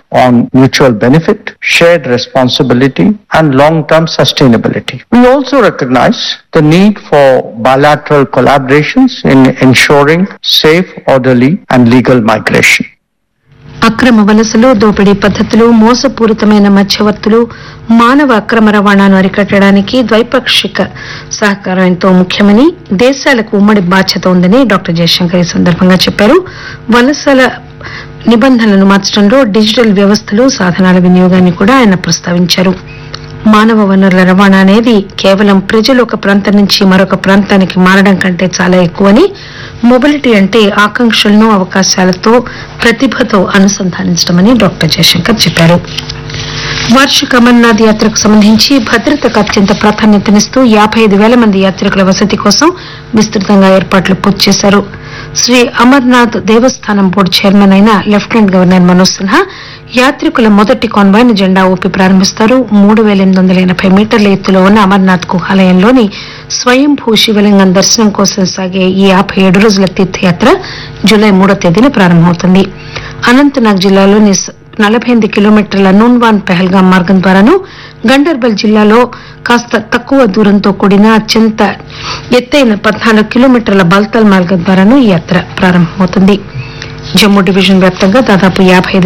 on mutual benefit, shared responsibility, and long-term sustainability. We also recognize the need for bilateral collaborations in ensuring safe, orderly, and legal migration. అక్రమ వలసలు దోపిడీ పద్ధతులు మోసపూరితమైన మధ్యవర్తులు మానవ అక్రమ రవాణాను అరికట్టడానికి ద్వైపాక్షిక సహకారం ఎంతో ముఖ్యమని దేశాలకు ఉమ్మడి బాధ్యత ఉందని డాక్టర్ జయశంకర్ ఈ సందర్భంగా చెప్పారు వలసల నిబంధనలను మార్చడంలో డిజిటల్ వ్యవస్థలు సాధనాల వినియోగాన్ని కూడా ఆయన ప్రస్తావించారు మానవ వనరుల రవాణా అనేది కేవలం ప్రజలు ఒక ప్రాంతం నుంచి మరొక ప్రాంతానికి మారడం కంటే చాలా ఎక్కువని మొబిలిటీ అంటే ఆకాంక్షలను అవకాశాలతో ప్రతిభతో అనుసంధానించడమని డాక్టర్ జయశంకర్ చెప్పారు వార్షిక అమర్నాథ్ యాత్రకు సంబంధించి భద్రతకు అత్యంత ప్రాధాన్యతనిస్తూ యాభై ఐదు వేల మంది యాత్రికుల వసతి కోసం విస్తృతంగా ఏర్పాట్లు పూర్తి చేశారు శ్రీ అమర్నాథ్ దేవస్థానం బోర్డు చైర్మన్ అయిన లెఫ్టినెంట్ గవర్నర్ మనోజ్ సిన్హా యాత్రికుల మొదటి కాన్వాయ్ను జెండా ఊపి ప్రారంభిస్తారు మూడు వేల ఎనిమిది వందల ఎనభై మీటర్ల ఎత్తులో ఉన్న అమర్నాథ్ గుహాలయంలోని స్వయంభూ శివలింగం దర్శనం కోసం సాగే ఈ యాభై ఏడు రోజుల తీర్థయాత్ర జూలై మూడో తేదీన ప్రారంభమవుతుంది అనంతనాగ్ జిల్లాలోని స- నలభై ఎనిమిది కిలోమీటర్ల నూన్వాన్ పెహల్గాం మార్గం ద్వారాను గండర్బల్ జిల్లాలో కాస్త తక్కువ దూరంతో కూడిన అత్యంత ఎత్తైన పద్నాలుగు కిలోమీటర్ల బాల్తాల్ మార్గం ద్వారాను ఈ యాత్ర ప్రారంభమవుతుంది జమ్మూ డివిజన్ వ్యాప్తంగా దాదాపు యాభై ఐదు